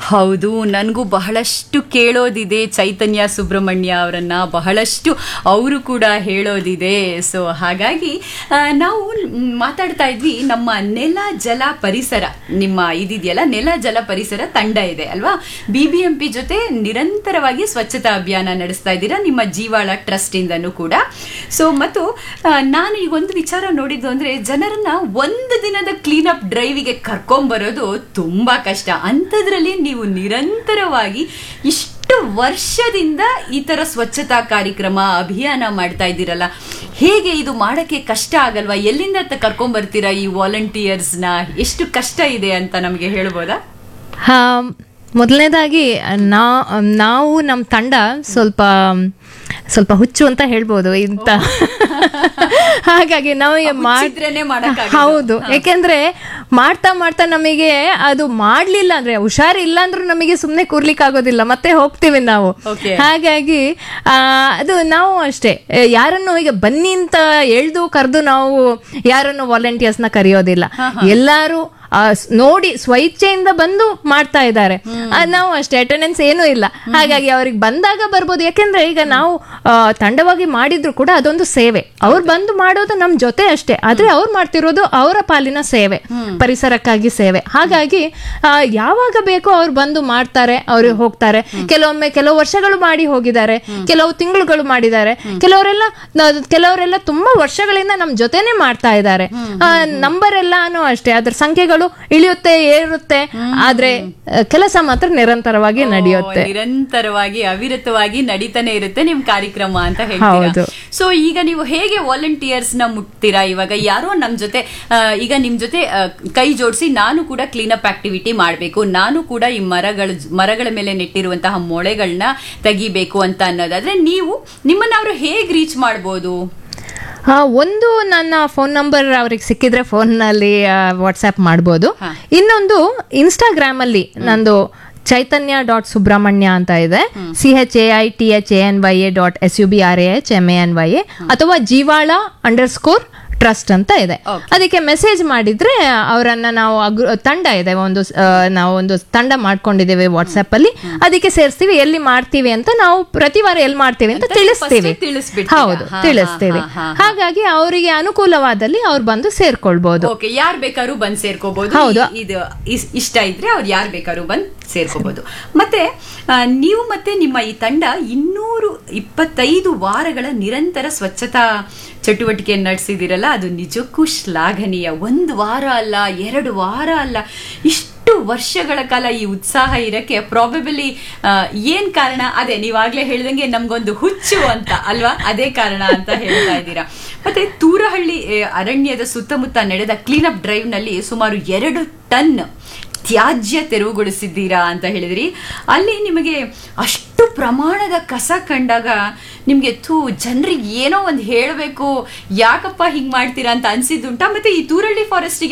ಹೌದು ನನಗೂ ಬಹಳಷ್ಟು ಕೇಳೋದಿದೆ ಚೈತನ್ಯ ಸುಬ್ರಹ್ಮಣ್ಯ ಅವರನ್ನ ಬಹಳಷ್ಟು ಅವರು ಕೂಡ ಹೇಳೋದಿದೆ ಸೊ ಹಾಗಾಗಿ ಆ, ನಾವು ಮ್, ಮಾತಾಡ್ತಾ ಇದ್ವಿ ನಮ್ಮ ನೆಲ ಜಲ ಪರಿಸರ ನಿಮ್ಮ ಇದಿದೆಯಲ್ಲ ನೆಲ ಜಲ ಪರಿಸರ ತಂಡ ಇದೆ ಅಲ್ವಾ ಬಿ ಬಿ ಎಂ ಪಿ ಜೊತೆ ನಿರಂತರವಾಗಿ ಸ್ವಚ್ಛತಾ ಅಭಿಯಾನ ನಡೆಸ್ತಾ ಇದ್ದೀರಾ ನಿಮ್ಮ ಜೀವಾಳ ಟ್ರಸ್ಟ್ ಇಂದನೂ ಕೂಡ ಸೊ ಮತ್ತು ಆ, ನಾನು ಈಗ ಒಂದು ವಿಚಾರ ನೋಡಿದ್ದು ಅಂದ್ರೆ ಜನರನ್ನ ಒಂದು ದಿನದ ಕ್ಲೀನ್ ಅಪ್ ಡ್ರೈವಿಗೆ ಕರ್ಕೊಂಬರೋದು ತುಂಬಾ ಕಷ್ಟ ಅಂಥದ್ರಲ್ಲಿ ನೀವು ನಿರಂತರವಾಗಿ ಇಷ್ಟು ವರ್ಷದಿಂದ ಈ ತರ ಸ್ವಚ್ಛತಾ ಕಾರ್ಯಕ್ರಮ ಅಭಿಯಾನ ಮಾಡ್ತಾ ಇದ್ದೀರಲ್ಲ ಹೇಗೆ ಇದು ಮಾಡಕ್ಕೆ ಕಷ್ಟ ಆಗಲ್ವಾ ಎಲ್ಲಿಂದ ತ- ಕರ್ಕೊಂಬರ್ತೀರಾ ಈ ವಾಲಂಟಿಯರ್ಸ್ನ ಎಷ್ಟು ಕಷ್ಟ ಇದೆ ಅಂತ ನಮಗೆ ಹೇಳ್ಬೋದಾ ಹಾ ಮೊದಲನೇದಾಗಿ ನಾ ನಾವು ನಮ್ಮ ತಂಡ ಸ್ವಲ್ಪ ಸ್ವಲ್ಪ ಹುಚ್ಚು ಅಂತ ಹೇಳ್ಬೋದು ಇಂತ ಹಾಗಾಗಿ ನಾವು ಹುಚ್ಚಿದ್ರೇನೆ ಮಾಡಕ್ಕಾಗದು. ಹೌದು ಯಾಕೆಂದ್ರೆ ಮಾಡ್ತಾ ಮಾಡ್ತಾ ನಮಗೆ ಅದು ಮಾಡ್ಲಿಲ್ಲ ಅಂದ್ರೆ ಹುಷಾರಿಲ್ಲ ಅಂದ್ರೂ ನಮಗೆ ಸುಮ್ಮನೆ ಕೂರ್ಲಿಕ್ಕೆ ಆಗೋದಿಲ್ಲ ಮತ್ತೆ ಹೋಗ್ತೀವಿ ನಾವು Okay. ಹಾಗಾಗಿ ಆ, ಅದು ನಾವು ಅಷ್ಟೇ ಆ, ಯಾರನ್ನು ಈಗ ಬನ್ನಿ ಅಂತ ಎಳ್ದು ಕರೆದು ನಾವು ಯಾರನ್ನು ವಾಲಂಟಿಯರ್ಸ್ನ ಕರೆಯೋದಿಲ್ಲ ಎಲ್ಲಾರು ಆ, ಸ್- ನೋಡಿ ಸ್ವಇಚ್ಛೆಯಿಂದ ಬಂದು ಮಾಡ್ತಾ ಇದ್ದಾರೆ ಆ, ನಾವು ಅಷ್ಟೇ ಅಟೆಂಡೆನ್ಸ್ ಏನೂ ಇಲ್ಲ ಹಾಗಾಗಿ ಅವ್ರಿಗೆ ಬಂದಾಗ ಬರ್ಬೋದು ಯಾಕೆಂದ್ರೆ ಈಗ ನಾವು ಆ, ತಂಡವಾಗಿ ಮಾಡಿದ್ರು ಕೂಡ ಅದೊಂದು ಸೇವೆ ಅವ್ರು ಬಂದು ಮಾಡೋದು ನಮ್ ಜೊತೆ ಅಷ್ಟೇ ಆದ್ರೆ ಅವ್ರು ಮಾಡ್ತಿರೋದು ಅವರ ಪಾಲಿನ ಸೇವೆ ಪರಿಸರಕ್ಕಾಗಿ ಸೇವೆ ಹಾಗಾಗಿ ಆ, ಯಾವಾಗ ಬೇಕೋ ಅವ್ರು ಬಂದು ಮಾಡ್ತಾರೆ ಅವ್ರು ಹೋಗ್ತಾರೆ ಕೆಲವೊಮ್ಮೆ ಕೆಲವು ವರ್ಷಗಳು ಮಾಡಿ ಹೋಗಿದ್ದಾರೆ ಕೆಲವು ತಿಂಗಳುಗಳು ಮಾಡಿದ್ದಾರೆ ಕೆಲವರೆಲ್ಲ ನ- ಕೆಲವರೆಲ್ಲ ತುಂಬಾ ವರ್ಷಗಳಿಂದ ನಮ್ ಜೊತೆನೆ ಮಾಡ್ತಾ ಇದ್ದಾರೆ ನಂಬರ್ ಎಲ್ಲಾನು ಅಷ್ಟೇ ಅದ್ರ ಸಂಖ್ಯೆಗಳು ಇಳಿಯುತ್ತೆ ಏರುತ್ತೆ ಆದ್ರೆ ಆ, ಕೆಲಸ ಮಾತ್ರ ನಿರಂತರವಾಗಿ ನಡೆಯುತ್ತೆ ಓ, ನಿರಂತರವಾಗಿ ಅವಿರತವಾಗಿ ನಡೀತಾನೆ ಇರುತ್ತೆ ನಿಮ್ ಕಾರ್ಯಕ್ರಮ ಅಂತ ಹೌದು. ಹೇಳ್ತೀರಾ ಸೊ ಈಗ ನೀವು ಹೇಗೆ ವಾಲಂಟಿಯರ್ಸ್ ನ ಮುಟ್ತೀರಾ ಇವಾಗ ಯಾರೋ ನಮ್ ಜೊತೆ ಆ, ಈಗ ನಿಮ್ ಜೊತೆ ಆ, ಕೈ ಜೋಡಿಸಿ ನಾನು ಕೂಡ ಕ್ಲೀನ್ ಅಪ್ ಆಕ್ಟಿವಿಟಿ ಮಾಡಬೇಕು ನಾನು ಕೂಡ ಈ ಮರಗಳ ಮರಗಳ ಮೇಲೆ ನೆಟ್ಟಿರುವಂತಹ ಮೊಳೆಗಳನ್ನ ತೆಗಿಬೇಕು ಅಂತ ಅನ್ನೋದಾದ್ರೆ ನೀವು ನಿಮ್ಮನ್ನ ಅವರು ಹೇಗ್ ರೀಚ್ ಮಾಡ್ಬೋದು ಆ, ಒಂದು ನನ್ನ ಫೋನ್ ನಂಬರ್ ಅವ್ರಿಗೆ ಸಿಕ್ಕಿದ್ರೆ ಫೋನ್ನಲ್ಲಿ ವಾಟ್ಸ್ಆ್ಯಪ್ ಮಾಡ್ಬೋದು ಹಾ. ಇನ್ನೊಂದು ಇನ್ಸ್ಟಾಗ್ರಾಮ್ ಅಲ್ಲಿ ನಂದು ಚೈತನ್ಯ ಡಾಟ್ ಸುಬ್ರಹ್ಮಣ್ಯ ಅಂತ ಇದೆ C H A I T H A N Y A dot S U B R A H M A N Y A ಅಥವಾ ಜೀವಾಳ ಅಂಡರ್ ಸ್ಕೋರ್ ಟ್ರಸ್ಟ್ ಅಂತ ಇದೆ Okay. ಅದಕ್ಕೆ ಮೆಸೇಜ್ ಮಾಡಿದ್ರೆ ಅವರನ್ನ ನಾವು ಅಗ್ರ- ತಂಡ ಇದೆ ಒಂದು ಆ, ನಾವು ಒಂದು ತಂಡ ಮಾಡ್ಕೊಂಡಿದ್ದೇವೆ ವಾಟ್ಸ್ಆಪ್ ಅಲ್ಲಿ ಅದಕ್ಕೆ ಸೇರಿಸ್ತೀವಿ ಎಲ್ಲಿ ಮಾಡ್ತೀವಿ ಅಂತ ನಾವು ಪ್ರತಿ ವಾರ ಎಲ್ಲಿ ಮಾಡ್ತೀವಿ ಅಂತ ಅಂತ ತಿಳಿಸ್ತೀವಿ first ತಿಳಿಸ್ಬಿಡ್ತೀರಾ? ಹೌದು ಹಾ, ಹಾ, ತಿಳಿಸ್ತೀವಿ ಹಾ, ಹಾ, ಹಾ. ಹಾಗಾಗಿ ಅವರಿಗೆ ಅನುಕೂಲವಾದಲ್ಲಿ ಅವ್ರು ಬಂದು ಸೇರ್ಕೊಳ್ಬಹುದು ಓಕೆ ಯಾರ್ ಬೇಕಾದ್ರೂ ಬಂದ್ ಸೇರ್ಕೋಬಹುದು ಹೌದು. ಈ- ಇದು ಇಸ್- ಇಷ್ಟ ಇದ್ರೆ ಅವ್ರು ಯಾರ್ ಬೇಕಾದ್ರೂ ಬಂದ್ ಸೇರ್ಕೋಬಹುದು ಮತ್ತೆ ಆ, ನೀವು ಮತ್ತೆ ನಿಮ್ಮ ಈ ತಂಡ ಇನ್ನೂರು ಇಪ್ಪತ್ತೈದು ವಾರಗಳ ನಿರಂತರ ಸ್ವಚ್ಛತಾ ಚಟುವಟಿಕೆ ನಡೆಸಿದಿರಲ್ಲ ಅದು ನಿಜಕ್ಕೂ ಶ್ಲಾಘನೀಯ ಒಂದು ವಾರ ಅಲ್ಲ ಎರಡು ವಾರ ಅಲ್ಲ ಇಷ್ಟು ವರ್ಷಗಳ ಕಾಲ ಈ ಉತ್ಸಾಹ ಇರಕ್ಕೆ ಪ್ರಾಬಬಲಿ ಏನ್ ಕಾರಣ ಅದೇ ನೀವಾಗ್ಲೇ ಹೇಳ್ದಂಗೆ ನಮ್ಗೊಂದು ಹುಚ್ಚು ಅಂತ ಅಲ್ವಾ ಅದೇ ಕಾರಣ ಅಂತ ಹೇಳ್ತಾ ಇದ್ದೀರಾ ಮತ್ತೆ ತೂರಹಳ್ಳಿ ಆ, ಅರಣ್ಯದ ಸುತ್ತಮುತ್ತ ನಡೆದ ಕ್ಲೀನ್ ಅಪ್ ಡ್ರೈವ್ ನಲ್ಲಿ ಸುಮಾರು ಎರಡು ಟನ್ ತ್ಯಾಜ್ಯ ತೆರವುಗೊಳಿಸಿದ್ದೀರಾ ಅಂತ ಹೇಳಿದ್ರಿ ಅಲ್ಲಿ ನಿಮಗೆ ಅಷ್ಟು ಪ್ರಮಾಣದ ಕಸ ಕಂಡಾಗ ನಿಮ್ಗೆ ಥೂ ಜನರಿಗೆ ಏನೋ ಒಂದು ಹೇಳಬೇಕು ಯಾಕಪ್ಪ ಹಿಂಗ್ ಮಾಡ್ತೀರಾ ಅಂತ ಅನ್ಸಿದ್ದುಂಟಾ ಮತ್ತೆ ಈ ತೂರಳ್ಳಿ ಫಾರೆಸ್ಟಿಗೆ